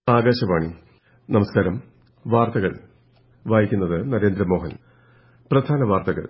ആകാശവാണി നമസ്കാരം വാർത്തകൾ വായിക്കുന്നത് നരേന്ദ്രമോഹൻ പ്രധാന വാർത്തകൾ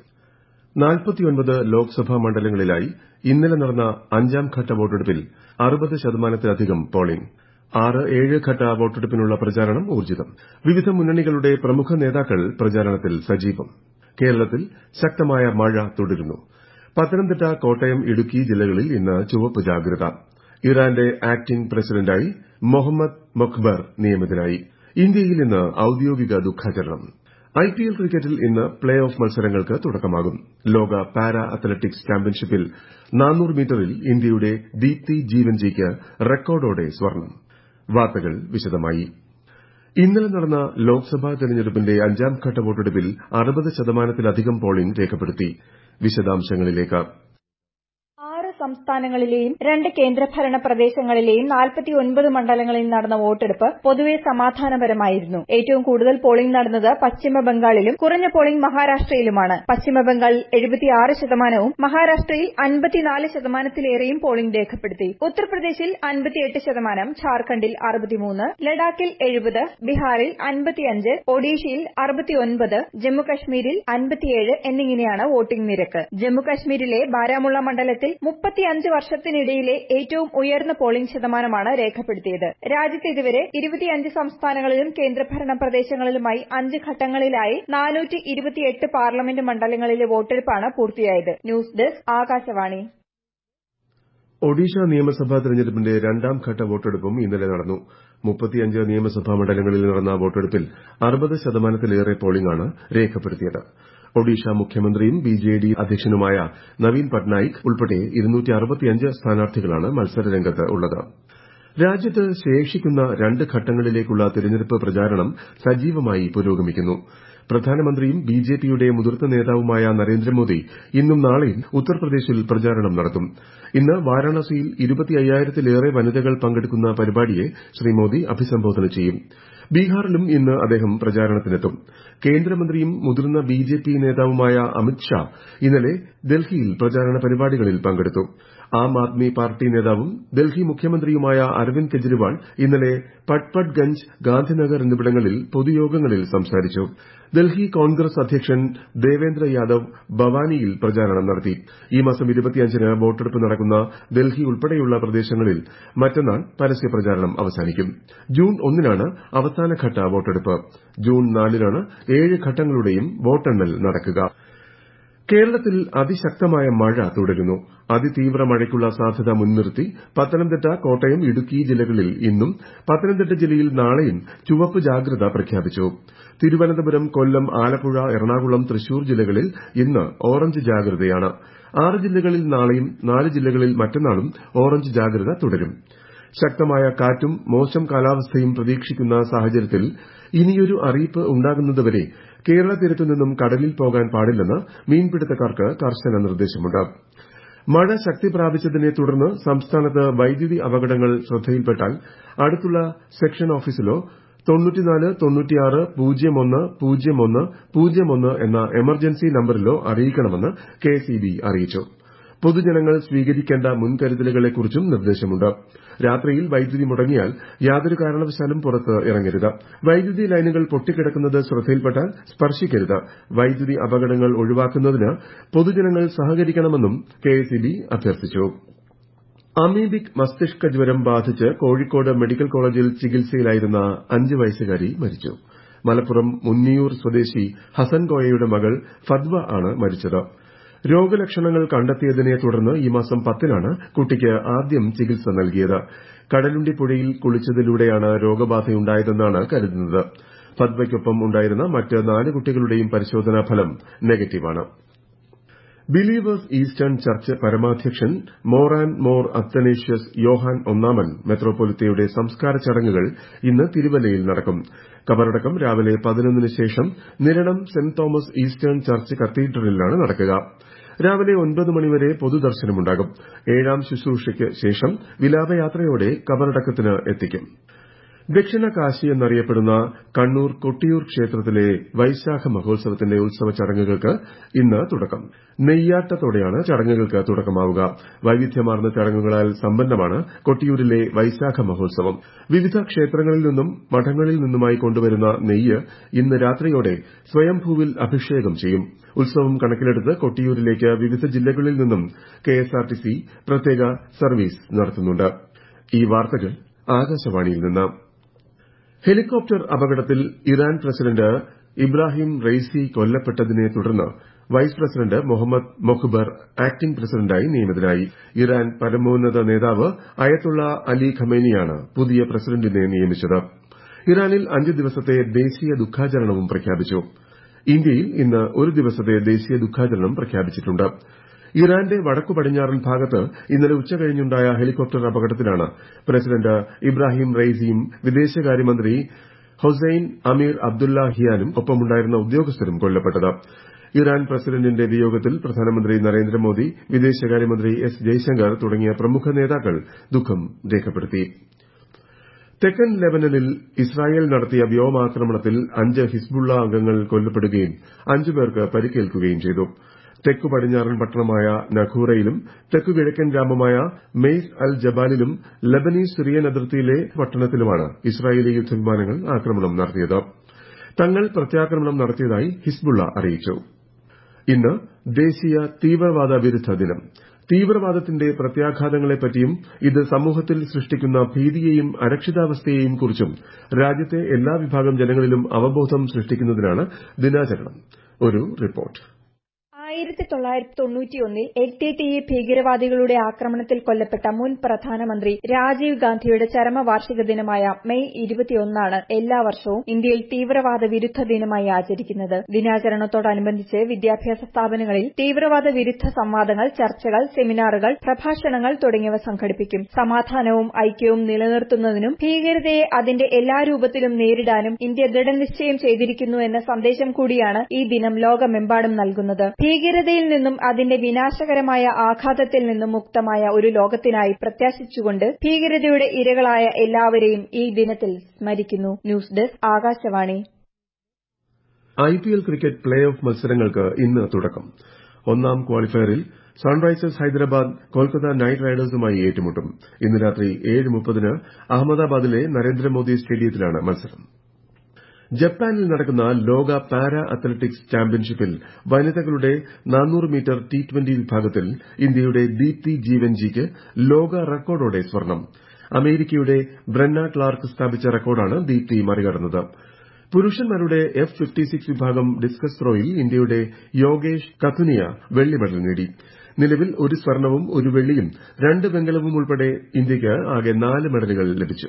ലോക്സഭാ മണ്ഡലങ്ങളിലായി ഇന്നലെ നടന്ന അഞ്ചാം ഘട്ട വോട്ടെടുപ്പിൽ അറുപത് ശതമാനത്തിലധികം പോളിംഗ് ആറ് ഏഴ് ഘട്ട വോട്ടെടുപ്പിനുള്ള പ്രചാരണം ഊർജ്ജിതം വിവിധ മുന്നണികളുടെ പ്രമുഖ നേതാക്കൾ പ്രചാരണത്തിൽ സജീവം കേരളത്തിൽ ശക്തമായ മഴ തുടരുന്നു പത്തനംതിട്ട കോട്ടയം ഇടുക്കി ജില്ലകളിൽ ഇന്ന് ചുവപ്പ് ജാഗ്രത ഇറാന്റെ ആക്ടിംഗ് പ്രസിഡന്റായി മൊഹമ്മദ് മൊഖ്ബർ നിയമിതനായി ഇന്ത്യയിൽ ഇന്ന് ഔദ്യോഗിക ദുഃഖാചരണം ഐപിഎൽ ക്രിക്കറ്റിൽ ഇന്ന് പ്ലേ ഓഫ് മത്സരങ്ങൾക്ക് തുടക്കമാകും ലോക പാരാ അത്ലറ്റിക്സ് ചാമ്പ്യൻഷിപ്പിൽ മീറ്ററിൽ ഇന്ത്യയുടെ ദീപ്തി ജീവൻജിക്ക് റെക്കോർഡോടെ സ്വർണ്ണം വാർത്തകൾ വിശദമായി ഇന്നലെ നടന്ന ലോക്സഭാ തെരഞ്ഞെടുപ്പിന്റെ അഞ്ചാം ഘട്ട വോട്ടെടുപ്പിൽ അറുപത് ശതമാനത്തിലധികം പോളിംഗ് രേഖപ്പെടുത്തി വിശദാംശങ്ങളിലേക്ക് ആറ് സംസ്ഥാനങ്ങളിലെയും രണ്ട് കേന്ദ്രഭരണ പ്രദേശങ്ങളിലെയും നാൽപ്പത്തിയൊൻപത് മണ്ഡലങ്ങളിൽ നടന്ന വോട്ടെടുപ്പ് പൊതുവെ സമാധാനപരമായിരുന്നു ഏറ്റവും കൂടുതൽ പോളിംഗ് നടന്നത് പശ്ചിമ ബംഗാളിലും കുറഞ്ഞ പോളിംഗ് മഹാരാഷ്ട്രയിലുമാണ് പശ്ചിമ ബംഗാളിൽ എഴുപത്തിയാറ് ശതമാനവും മഹാരാഷ്ട്രയിൽ അൻപത്തിനാല് ശതമാനത്തിലേറെയും പോളിംഗ് രേഖപ്പെടുത്തി ഉത്തർപ്രദേശിൽ അൻപത്തിയെട്ട് ശതമാനം ഝാർഖണ്ഡിൽ അറുപത്തിമൂന്ന് ലഡാക്കിൽ എഴുപത് ബീഹാറിൽ അൻപത്തിയഞ്ച് ഒഡീഷയിൽ അറുപത്തിയൊൻപത് ജമ്മുകശ്മീരിൽ അൻപത്തിയേഴ് എന്നിങ്ങനെയാണ് വോട്ടിംഗ് നിരക്ക് ജമ്മുകശ്മീരിലെ ബാരാമുള്ള മണ്ഡലത്തിൽ മുപ്പത്തിയഞ്ച് വർഷത്തിനിടയിലെ ഏറ്റവും ഉയർന്ന പോളിംഗ് ശതമാനമാണ് രേഖപ്പെടുത്തിയത് രാജ്യത്ത് ഇതുവരെ ഇരുപത്തിയഞ്ച് സംസ്ഥാനങ്ങളിലും കേന്ദ്രഭരണ പ്രദേശങ്ങളിലുമായി അഞ്ച് ഘട്ടങ്ങളിലായി നാനൂറ്റി ഇരുപത്തിയെട്ട് പാർലമെന്റ് മണ്ഡലങ്ങളിലെ വോട്ടെടുപ്പാണ് പൂർത്തിയായത് ന്യൂസ് ഡെസ്ക് ആകാശവാണി ഒഡീഷ നിയമസഭാ തെരഞ്ഞെടുപ്പിന്റെ രണ്ടാം ഘട്ട വോട്ടെടുപ്പും ഇന്നലെ നടന്നു മുപ്പത്തിയഞ്ച് നിയമസഭാ മണ്ഡലങ്ങളിൽ നടന്ന വോട്ടെടുപ്പിൽ അറുപത് ശതമാനത്തിലേറെ പോളിംഗാണ് രേഖപ്പെടുത്തിയത് ഒഡീഷ മുഖ്യമന്ത്രിയും ബിജെഡി അധ്യക്ഷനുമായ നവീൻ പട്നായിക് ഉൾപ്പെടെ സ്ഥാനാർത്ഥികളാണ് മത്സരരംഗത്ത് ഉള്ളത് രാജ്യത്ത് ശേഷിക്കുന്ന രണ്ട് ഘട്ടങ്ങളിലേക്കുള്ള തെരഞ്ഞെടുപ്പ് പ്രചാരണം സജീവമായി പുരോഗമിക്കുന്നു പ്രധാനമന്ത്രിയും ബിജെപിയുടെ മുതിർന്ന നേതാവുമായ നരേന്ദ്രമോദി ഇന്നും നാളെയും ഉത്തർപ്രദേശിൽ പ്രചാരണം നടത്തും ഇന്ന് വാരാണസിയിൽ ഇരുപത്തിയ്യായിരത്തിലേറെ വനിതകൾ പങ്കെടുക്കുന്ന പരിപാടിയെ ശ്രീ മോദി അഭിസംബോധന ചെയ്യും ബീഹാറിലും ഇന്ന് അദ്ദേഹം പ്രചാരണത്തിനെത്തും കേന്ദ്രമന്ത്രിയും മുതിർന്ന ബിജെപി നേതാവുമായ അമിത് ഷാ ഇന്നലെ ഡൽഹിയിൽ പ്രചാരണ പരിപാടികളിൽ പങ്കെടുത്തു ആം ആദ്മി പാർട്ടി നേതാവും ഡൽഹി മുഖ്യമന്ത്രിയുമായ അരവിന്ദ് കെജ്രിവാൾ ഇന്നലെ പട്പട്ഗഞ്ച് ഗാന്ധിനഗർ എന്നിവിടങ്ങളിൽ പൊതുയോഗങ്ങളിൽ സംസാരിച്ചു ഡൽഹി കോൺഗ്രസ് അധ്യക്ഷൻ ദേവേന്ദ്ര യാദവ് ബവാനിയിൽ പ്രചാരണം നടത്തി ഈ മാസം ന് വോട്ടെടുപ്പ് നടക്കുന്ന ഡൽഹി ഉൾപ്പെടെയുള്ള പ്രദേശങ്ങളിൽ മറ്റന്നാൾ പരസ്യപ്രചാരണം അവസാനിക്കും ജൂൺ ഒന്നിനാണ് അവസാനഘട്ട വോട്ടെടുപ്പ് ജൂൺ നാലിനാണ് ഏഴ് ഘട്ടങ്ങളുടെയും വോട്ടെണ്ണൽ നടക്കുക കേരളത്തിൽ അതിശക്തമായ മഴ തുടരുന്നു അതിതീവ്ര മഴയ്ക്കുള്ള സാധ്യത മുൻനിർത്തി പത്തനംതിട്ട കോട്ടയം ഇടുക്കി ജില്ലകളിൽ ഇന്നും പത്തനംതിട്ട ജില്ലയിൽ നാളെയും ചുവപ്പ് ജാഗ്രത പ്രഖ്യാപിച്ചു തിരുവനന്തപുരം കൊല്ലം ആലപ്പുഴ എറണാകുളം തൃശൂർ ജില്ലകളിൽ ഇന്ന് ഓറഞ്ച് ജാഗ്രതയാണ് ആറ് ജില്ലകളിൽ നാളെയും നാല് ജില്ലകളിൽ മറ്റന്നാളും ഓറഞ്ച് ജാഗ്രത തുടരും ശക്തമായ കാറ്റും മോശം കാലാവസ്ഥയും പ്രതീക്ഷിക്കുന്ന സാഹചര്യത്തിൽ ഇനിയൊരു അറിയിപ്പ് ഉണ്ടാകുന്നതുവരെ കേരള തീരത്തു നിന്നും കടലിൽ പോകാൻ പാടില്ലെന്ന് മീൻപിടുത്തക്കാർക്ക് കർശന നിർദ്ദേശമുണ്ട് മഴ ശക്തി പ്രാപിച്ചതിനെ തുടർന്ന് സംസ്ഥാനത്ത് വൈദ്യുതി അപകടങ്ങൾ ശ്രദ്ധയിൽപ്പെട്ടാൽ അടുത്തുള്ള സെക്ഷൻ ഓഫീസിലോ എന്ന എമർജൻസി നമ്പരിലോ അറിയിക്കണമെന്ന് കെഎസ്ഇബി അറിയിച്ചു പൊതുജനങ്ങൾ സ്വീകരിക്കേണ്ട മുൻകരുതലുകളെക്കുറിച്ചും നിർദ്ദേശമുണ്ട് രാത്രിയിൽ വൈദ്യുതി മുടങ്ങിയാൽ യാതൊരു കാരണവശാലും പുറത്ത് ഇറങ്ങരുത് വൈദ്യുതി ലൈനുകൾ പൊട്ടിക്കിടക്കുന്നത് ശ്രദ്ധയിൽപ്പെട്ടാൽ സ്പർശിക്കരുത് വൈദ്യുതി അപകടങ്ങൾ ഒഴിവാക്കുന്നതിന് പൊതുജനങ്ങൾ സഹകരിക്കണമെന്നും കെഎസ്ഇബി അഭ്യർത്ഥിച്ചു അമീബിക് മസ്തിഷ്ക ജ്വരം ബാധിച്ച് കോഴിക്കോട് മെഡിക്കൽ കോളേജിൽ ചികിത്സയിലായിരുന്ന അഞ്ച് വയസ്സുകാരി മരിച്ചു മലപ്പുറം മുന്നിയൂർ സ്വദേശി ഹസൻ കോയയുടെ മകൾ ഫദ്വ ആണ് മരിച്ചത് രോഗലക്ഷണങ്ങൾ കണ്ടെത്തിയതിനെ തുടർന്ന് ഈ മാസം പത്തിനാണ് കുട്ടിക്ക് ആദ്യം ചികിത്സ നൽകിയത് കടലുണ്ടി പുഴയിൽ കുളിച്ചതിലൂടെയാണ് രോഗബാധയുണ്ടായതെന്നാണ് കരുതുന്നത് ഫദ്വയ്ക്കൊപ്പം ഉണ്ടായിരുന്ന മറ്റ് നാല് കുട്ടികളുടെയും പരിശോധനാ ഫലം നെഗറ്റീവാണ് ബിലീവേഴ്സ് ഈസ്റ്റേൺ ചർച്ച് പരമാധ്യക്ഷൻ മോർ ആൻഡ് മോർ അത്തനേഷ്യസ് യോഹാൻ ഒന്നാമൻ മെത്രോപൊലിത്തയുടെ സംസ്കാര ചടങ്ങുകൾ ഇന്ന് തിരുവല്ലയിൽ നടക്കും കബറടക്കം രാവിലെ പതിനൊന്നിന് ശേഷം Niranam Saint Thomas Eastern Church കത്തീഡ്രലിലാണ് നടക്കുക രാവിലെ ഒൻപത് മണിവരെ പൊതുദർശനമുണ്ടാകും ഏഴാം ശുശ്രൂഷയ്ക്ക് ശേഷം വിലാപയാത്രയോടെ കബറടക്കത്തിന് എത്തിക്കും ദക്ഷിണ കാശി എന്നറിയപ്പെടുന്ന കണ്ണൂർ കൊട്ടിയൂർ ക്ഷേത്രത്തിലെ വൈശാഖ മഹോത്സവത്തിന്റെ ഉത്സവ ചടങ്ങുകൾക്ക് ഇന്ന് തുടക്കം നെയ്യാട്ടത്തോടെയാണ് ചടങ്ങുകൾക്ക് തുടക്കമാവുക വൈവിധ്യമാർന്ന ചടങ്ങുകളാൽ സമ്പന്നമാണ് കൊട്ടിയൂരിലെ വൈശാഖ മഹോത്സവം വിവിധ ക്ഷേത്രങ്ങളിൽ നിന്നും മഠങ്ങളിൽ നിന്നുമായി കൊണ്ടുവരുന്ന നെയ്യ് ഇന്ന് രാത്രിയോടെ സ്വയംഭൂവിൽ അഭിഷേകം ചെയ്യും ഉത്സവം കണക്കിലെടുത്ത് കൊട്ടിയൂരിലേക്ക് വിവിധ ജില്ലകളിൽ നിന്നും കെഎസ്ആർടിസി പ്രത്യേക സർവീസ് നടത്തുന്നുണ്ട് ഈ വാർത്തകൾ ആകാശവാണിയിൽ നിന്ന് ഹെലികോപ്റ്റർ അപകടത്തിൽ ഇറാൻ പ്രസിഡന്റ് ഇബ്രാഹിം റെയ്സി കൊല്ലപ്പെട്ടതിനെ തുടർന്ന് vice president Mohammad Mokhber acting പ്രസിഡന്റായി നിയമിതനായി ഇറാൻ പരമോന്നത നേതാവ് അയത്തുള്ള അലി ഖമേനിയാണ് പുതിയ പ്രസിഡന്റിനെ നിയമിച്ചത് ഇറാനിൽ അഞ്ച് ദിവസത്തെ ദേശീയ ദുഃഖാചരണവും പ്രഖ്യാപിച്ചു ഇന്ത്യയിൽ ഇന്ന് ഒരു ദിവസത്തെ ദേശീയ ദുഃഖാചരണം പ്രഖ്യാപിച്ചിട്ടുണ്ട് ഇറാന്റെ വടക്കു പടിഞ്ഞാറൻ ഭാഗത്ത് ഇന്നലെ ഉച്ചകഴിഞ്ഞുണ്ടായ ഹെലികോപ്റ്റർ അപകടത്തിലാണ് പ്രസിഡന്റ് ഇബ്രാഹിം റെയ്സിയും വിദേശകാര്യമന്ത്രി ഹൊസൈൻ അമീർ അബ്ദുല്ലാഹിയാനും ഒപ്പമുണ്ടായിരുന്ന ഉദ്യോഗസ്ഥരും കൊല്ലപ്പെട്ടത് ഇറാൻ പ്രസിഡന്റിന്റെ വിയോഗത്തിൽ പ്രധാനമന്ത്രി നരേന്ദ്രമോദി വിദേശകാര്യമന്ത്രി എസ് ജയശങ്കർ തുടങ്ങിയ പ്രമുഖ നേതാക്കൾ ദുഃഖം രേഖപ്പെടുത്തി തെക്കൻ ലെബനനിൽ ഇസ്രായേൽ നടത്തിയ വ്യോമാക്രമണത്തിൽ അഞ്ച് ഹിസ്ബുള്ള അംഗങ്ങൾ കൊല്ലപ്പെടുകയും അഞ്ചു പേർക്ക് പരിക്കേൽക്കുകയും ചെയ്തു തെക്കു പടിഞ്ഞാറൻ പട്ടണമായ നഖൂറയിലും തെക്കു കിഴക്കൻ ഗ്രാമമായ മെയ്സ് അൽ ജബാലിലും ലബനീസ് സിറിയൻ അതിർത്തിയിലെ പട്ടണത്തിലുമാണ് ഇസ്രായേലി യുദ്ധവിമാനങ്ങൾ ആക്രമണം നടത്തിയത് തങ്ങൾ പ്രത്യാക്രമണം നടത്തിയതായി ഹിസ്ബുള്ള അറിയിച്ചു ഇന്ന് ദേശീയ തീവ്രവാദ വിരുദ്ധ ദിനം തീവ്രവാദത്തിന്റെ പ്രത്യാഘാതങ്ങളെപ്പറ്റിയും ഇത് സമൂഹത്തിൽ സൃഷ്ടിക്കുന്ന ഭീതിയെയും അരക്ഷിതാവസ്ഥയെയും കുറിച്ചും രാജ്യത്തെ എല്ലാ വിഭാഗം ജനങ്ങളിലും അവബോധം സൃഷ്ടിക്കുന്നതിനാണ് ദിനാചരണം ഒരു റിപ്പോർട്ട് ആയിരത്തി തൊള്ളായിരത്തി തൊണ്ണൂറ്റിയൊന്നിൽ എൽ ടി ടി ഇ ഭീകരവാദികളുടെ ആക്രമണത്തിൽ കൊല്ലപ്പെട്ട മുൻ പ്രധാനമന്ത്രി രാജീവ് ഗാന്ധിയുടെ ചരമവാർഷിക ദിനമായ മെയ് ഇരുപത്തിയൊന്നാണ് എല്ലാ വർഷവും ഇന്ത്യയിൽ തീവ്രവാദ വിരുദ്ധ ദിനമായി ആചരിക്കുന്നത് ദിനാചരണത്തോടനുബന്ധിച്ച് വിദ്യാഭ്യാസ സ്ഥാപനങ്ങളിൽ തീവ്രവാദ വിരുദ്ധ സംവാദങ്ങൾ ചർച്ചകൾ സെമിനാറുകൾ പ്രഭാഷണങ്ങൾ തുടങ്ങിയവ സംഘടിപ്പിക്കും സമാധാനവും ഐക്യവും നിലനിർത്തുന്നതിനും ഭീകരതയെ അതിന്റെ എല്ലാ രൂപത്തിലും നേരിടാനും ഇന്ത്യ ദൃഢനിശ്ചയം ചെയ്തിരിക്കുന്നു എന്ന സന്ദേശം കൂടിയാണ് ഈ ദിനം ലോകമെമ്പാടും നൽകുന്നത് ഭീകരതയിൽ നിന്നും അതിന്റെ വിനാശകരമായ ആഘാതത്തിൽ നിന്നും മുക്തമായ ഒരു ലോകത്തിനായി പ്രത്യാശിച്ചുകൊണ്ട് ഭീകരതയുടെ ഇരകളായ എല്ലാവരെയും ഈ ദിനത്തിൽ സ്മരിക്കുന്നു ന്യൂസ് ഡെസ്ക് ആകാശവാണി ഐപിഎൽ ക്രിക്കറ്റ് പ്ലേ ഓഫ് മത്സരങ്ങൾക്ക് ഇന്ന് തുടക്കം ഒന്നാം ക്വാളിഫയറിൽ സൺറൈസേഴ്സ് ഹൈദരാബാദ് കൊൽക്കത്ത നൈറ്റ് റൈഡേഴ്സുമായി ഏറ്റുമുട്ടും ഇന്ന് രാത്രി ഏഴ് മുപ്പതിന് അഹമ്മദാബാദിലെ നരേന്ദ്രമോദി സ്റ്റേഡിയത്തിലാണ് മത്സരം ജപ്പാനിൽ നടക്കുന്ന ലോക പാരാ അത്ലറ്റിക്സ് ചാമ്പ്യൻഷിപ്പിൽ വനിതകളുടെ മീറ്റർ ടി ട്വന്റി വിഭാഗത്തിൽ ഇന്ത്യയുടെ ദീപ്തി ജീവൻജിക്ക് ലോക റെക്കോർഡോടെ സ്വർണം അമേരിക്കയുടെ ബ്രന്ന ക്ലാർക്ക് സ്ഥാപിച്ച റെക്കോർഡാണ് ദീപ്തി മറികടന്നത് പുരുഷന്മാരുടെ എഫ് ഫിഫ്റ്റി സിക്സ് വിഭാഗം ഡിസ്കസ് ത്രോയിൽ ഇന്ത്യയുടെ യോഗേഷ് കഥുനിയ വെള്ളി മെഡൽ നേടി നിലവിൽ ഒരു സ്വർണവും ഒരു വെള്ളിയും രണ്ട് വെങ്കലവും ഉൾപ്പെടെ ഇന്ത്യയ്ക്ക് ആകെ നാല് മെഡലുകൾ ലഭിച്ചു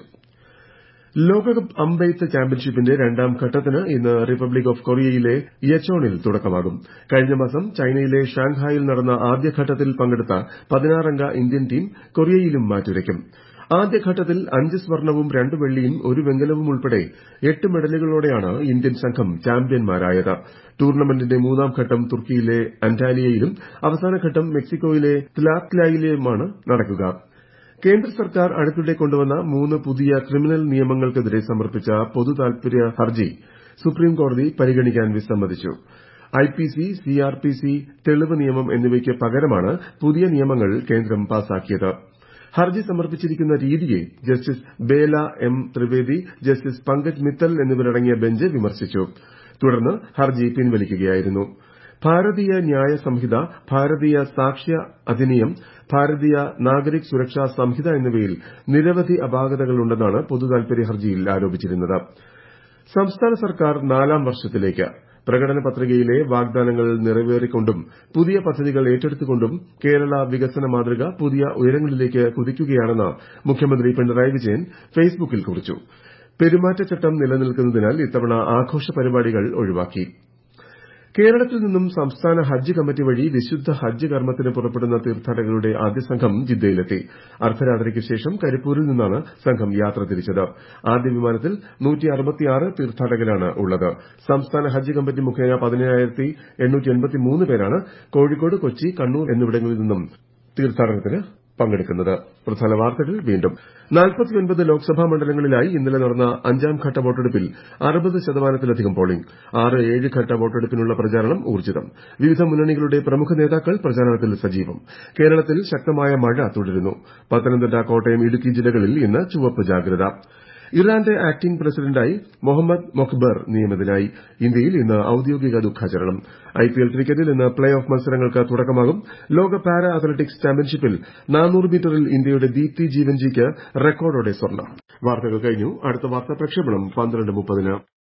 ലോകകപ്പ് അമ്പെയ്ത്ത് ചാമ്പ്യൻഷിപ്പിന്റെ രണ്ടാം ഘട്ടത്തിന് ഇന്ന് റിപ്പബ്ലിക് ഓഫ് കൊറിയയിലെ യച്ചോണിൽ തുടക്കമാകും കഴിഞ്ഞ മാസം ചൈനയിലെ ഷാങ്ഹായിൽ നടന്ന ആദ്യഘട്ടത്തിൽ പങ്കെടുത്ത പതിനാറംഗ ഇന്ത്യൻ ടീം കൊറിയയിലും മാറ്റുരയ്ക്കും ആദ്യഘട്ടത്തിൽ അഞ്ച് സ്വർണവും രണ്ട് വെള്ളിയും ഒരു വെങ്കലവും ഉൾപ്പെടെ എട്ട് മെഡലുകളോടെയാണ് ഇന്ത്യൻ സംഘം ചാമ്പ്യന്മാരായത് ടൂർണമെന്റിന്റെ മൂന്നാം ഘട്ടം തുർക്കിയിലെ അന്റാലിയയിലും അവസാനഘട്ടം മെക്സിക്കോയിലെ ത്ലാത്ലായിലുമാണ് നടക്കുക കേന്ദ്ര സർക്കാർ അടുത്തിടെ കൊണ്ടുവന്ന മൂന്ന് പുതിയ ക്രിമിനൽ നിയമങ്ങൾക്കെതിരെ സമർപ്പിച്ച പൊതു താൽപര്യ ഹർജി സുപ്രീംകോടതി പരിഗണിക്കാൻ വിസമ്മതിച്ചു ഐപിസി സിആർപിസി തെളിവ് നിയമം എന്നിവയ്ക്ക് പകരമാണ് പുതിയ നിയമങ്ങൾ കേന്ദ്രം പാസാക്കിയത് ഹർജി സമർപ്പിച്ചിരിക്കുന്ന രീതിയെ justice Bela M Trivedi justice Pankaj Mittal എന്നിവരടങ്ങിയ ബെഞ്ച് വിമർശിച്ചു തുടർന്ന് ഹർജി പിൻവലിക്കുകയായിരുന്നു ഭാരതീയ ന്യായ സംഹിത ഭാരതീയ സാക്ഷ്യ അധിനിയം ഭാരതീയ നാഗരിക് സുരക്ഷാ സംഹിത എന്നിവയിൽ നിരവധി അപാകതകളുണ്ടെന്നാണ് പൊതു താൽപര്യ ഹർജിയിൽ ആരോപിച്ചിരുന്നത് സംസ്ഥാന സർക്കാർ നാലാം വർഷത്തിലേക്ക് പ്രകടന പത്രികയിലെ വാഗ്ദാനങ്ങൾ നിറവേറിക്കൊണ്ടും പുതിയ പദ്ധതികൾ ഏറ്റെടുത്തുകൊണ്ടും കേരള വികസന മാതൃക പുതിയ ഉയരങ്ങളിലേക്ക് കുതിക്കുകയാണെന്ന് മുഖ്യമന്ത്രി പിണറായി വിജയൻ ഫേസ്ബുക്കിൽ കുറിച്ചു പെരുമാറ്റച്ചട്ടം നിലനിൽക്കുന്നതിനാൽ ഇത്തവണ ആഘോഷ പരിപാടികൾ ഒഴിവാക്കി കേരളത്തിൽ നിന്നും സംസ്ഥാന ഹജ്ജ് കമ്മിറ്റി വഴി വിശുദ്ധ ഹജ്ജ് കർമ്മത്തിന് പുറപ്പെടുന്ന തീർത്ഥാടകരുടെ ആദ്യ സംഘം ജിദ്ദയിലെത്തി അർദ്ധരാത്രിക്ക് ശേഷം കരിപ്പൂരിൽ നിന്നാണ് സംഘം യാത്ര തിരിച്ചത് ആദ്യ വിമാനത്തിൽ തീർത്ഥാടകരാണ് ഉള്ളത് സംസ്ഥാന ഹജ്ജ് കമ്മിറ്റി മുഖേന പതിനേഴായിരത്തി പേരാണ് കോഴിക്കോട് കൊച്ചി കണ്ണൂർ എന്നിവിടങ്ങളിൽ നിന്നും തീർത്ഥാടനത്തിന് പങ്കെടുക്കുന്നത് പ്രധാന വാർത്തകൾ വീണ്ടും നാൽപ്പത്തിയൊൻപത് ലോക്സഭാ മണ്ഡലങ്ങളിലായി ഇന്നലെ നടന്ന അഞ്ചാം ഘട്ട വോട്ടെടുപ്പിൽ അറുപത് ശതമാനത്തിലധികം പോളിംഗ് ആറ് ഏഴ് ഘട്ട വോട്ടെടുപ്പിനുള്ള പ്രചാരണം ഊർജ്ജിതം വിവിധ മുന്നണികളുടെ പ്രമുഖ നേതാക്കൾ പ്രചാരണത്തിൽ സജീവം കേരളത്തിൽ ശക്തമായ മഴ തുടരുന്നു പത്തനംതിട്ട കോട്ടയം ഇടുക്കി ജില്ലകളിൽ ഇന്ന് ചുവപ്പ് ജാഗ്രത ഇറാന്റെ ആക്ടിംഗ് പ്രസിഡന്റായി മൊഹമ്മദ് മൊഖ്ബർ നിയമിതനായി ഇന്ത്യയിൽ ഇന്ന് ഔദ്യോഗിക ദുഃഖാചരണം ഐപിഎൽ ക്രിക്കറ്റിൽ ഇന്ന് പ്ലേ ഓഫ് മത്സരങ്ങൾക്ക് തുടക്കമാകും ലോക പാരാ അത്ലറ്റിക്സ് ചാമ്പ്യൻഷിപ്പിൽ നാനൂറ് മീറ്ററിൽ ഇന്ത്യയുടെ ദീപ്തി ജീവൻജിക്ക് റെക്കോർഡോടെ സ്വർണ്ണം വാർത്തകൾ കഴിഞ്ഞു അടുത്ത വാർത്താ പ്രക്ഷേപണം പന്ത്രണ്ട് മുപ്പതിന്